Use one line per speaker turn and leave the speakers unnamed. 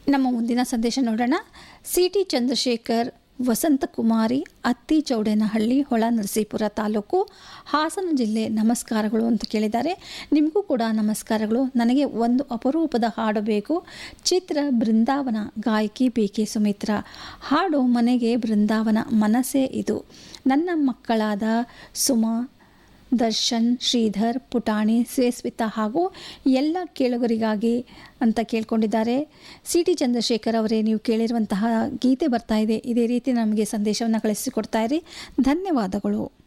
ನಮ್ಮ ಮುಂದಿನ ಸಂದೇಶ ನೋಡೋಣ ಸಿ ಟಿ ಚಂದ್ರಶೇಖರ್ ವಸಂತಕುಮಾರಿ ಅತ್ತಿ ಚೌಡೇನಹಳ್ಳಿ ಹೊಳ ನರಸೀಪುರ ತಾಲೂಕು ಹಾಸನ ಜಿಲ್ಲೆ ನಮಸ್ಕಾರಗಳು ಅಂತ ಕೇಳಿದ್ದಾರೆ ನಿಮಗೂ ಕೂಡ ನಮಸ್ಕಾರಗಳು ನನಗೆ ಒಂದು ಅಪರೂಪದ ಹಾಡು ಬೇಕು ಚಿತ್ರ ಬೃಂದಾವನ ಗಾಯಕಿ ಬಿ ಕೆ ಸುಮಿತ್ರ ಹಾಡು ಮನೆಗೆ ಬೃಂದಾವನ ಮನಸ್ಸೇ ಇದು ನನ್ನ ಮಕ್ಕಳಾದ ಸುಮಾ ದರ್ಶನ್ ಶ್ರೀಧರ್ ಪುಟಾಣಿ ಶ್ರೇಸ್ವಿತಾ ಹಾಗೂ ಎಲ್ಲ ಕೇಳುಗರಿಗಾಗಿ ಅಂತ ಕೇಳ್ಕೊಂಡಿದ್ದಾರೆ ಸಿ ಟಿ ಚಂದ್ರಶೇಖರ್ ಅವರೇ ನೀವು ಕೇಳಿರುವಂತಹ ಗೀತೆ ಬರ್ತಾ ಇದೆ ಇದೇ ರೀತಿ ನಮಗೆ ಸಂದೇಶವನ್ನು ಕಳಿಸಿಕೊಡ್ತಾ ಇರಿ ಧನ್ಯವಾದಗಳು